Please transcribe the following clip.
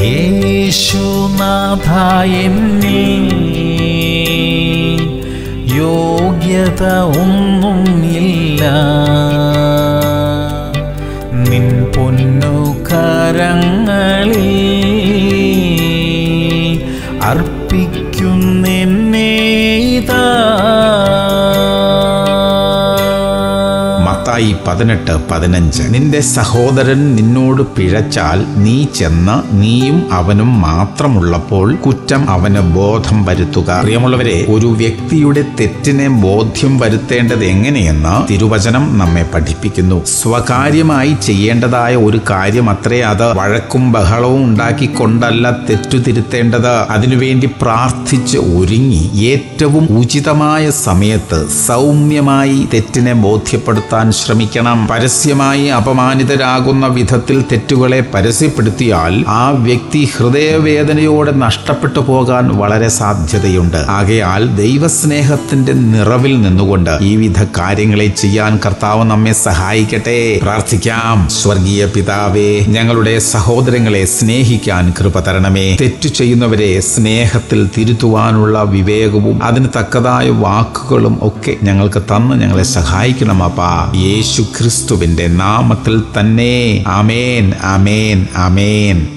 യേശുനാഥ എന്നിൽ യോഗ്യത ഒന്നും ഇല്ല നിൻ പൊന്നു കരങ്ങളിൽ അർപ്പിക്കുന്നെന്നെ ഇതാ മത്തായി പതിനെട്ട് പതിനഞ്ച് നിന്റെ സഹോദരൻ നിന്നോട് പിഴച്ചാൽ നീ ചെന്ന് നീയും അവനും മാത്രമുള്ളപ്പോൾ കുറ്റം അവന് ബോധം വരുത്തുക പ്രിയമുള്ളവരെ ഒരു വ്യക്തിയുടെ തെറ്റിനെ ബോധ്യം വരുത്തേണ്ടത് എങ്ങനെയെന്ന് തിരുവചനം നമ്മെ പഠിപ്പിക്കുന്നു സ്വകാര്യമായി ചെയ്യേണ്ടതായ ഒരു കാര്യം അത്രേ അത് വഴക്കും ബഹളവും ഉണ്ടാക്കിക്കൊണ്ടല്ല തെറ്റു തിരുത്തേണ്ടത് അതിനുവേണ്ടി പ്രാർത്ഥിച്ച് ഒരുങ്ങി ഏറ്റവും ഉചിതമായ സമയത്ത് സൗമ്യമായി തെറ്റിനെ ബോധ്യപ്പെടുത്താൻ ശ്രമിക്കണം പരസ്യമായി അപമാനിതരാകുന്ന വിധത്തിൽ തെറ്റുകളെ പരസ്യപ്പെടുത്തിയാൽ ആ വ്യക്തി ഹൃദയവേദനയോടെ നഷ്ടപ്പെട്ടു പോകാൻ വളരെ സാധ്യതയുണ്ട് ആകയാൽ ദൈവസ്നേഹത്തിന്റെ നിറവിൽ നിന്നുകൊണ്ട് ഈ വിധ കാര്യങ്ങളെ ചെയ്യാൻ കർത്താവ് നമ്മെ സഹായിക്കട്ടെ പ്രാർത്ഥിക്കാം സ്വർഗീയ പിതാവേ ഞങ്ങളുടെ സഹോദരങ്ങളെ സ്നേഹിക്കാൻ കൃപ തരണമേ തെറ്റു ചെയ്യുന്നവരെ സ്നേഹത്തിൽ തിരുത്തുവാനുള്ള വിവേകവും അതിന് തക്കതായ വാക്കുകളും ഒക്കെ ഞങ്ങൾക്ക് തന്ന് ഞങ്ങളെ സഹായിക്കണം അപ്പാ യേശു ക്രിസ്തുവിന്റെ നാമത്തിൽ തന്നെ അമേൻ അമേൻ അമേൻ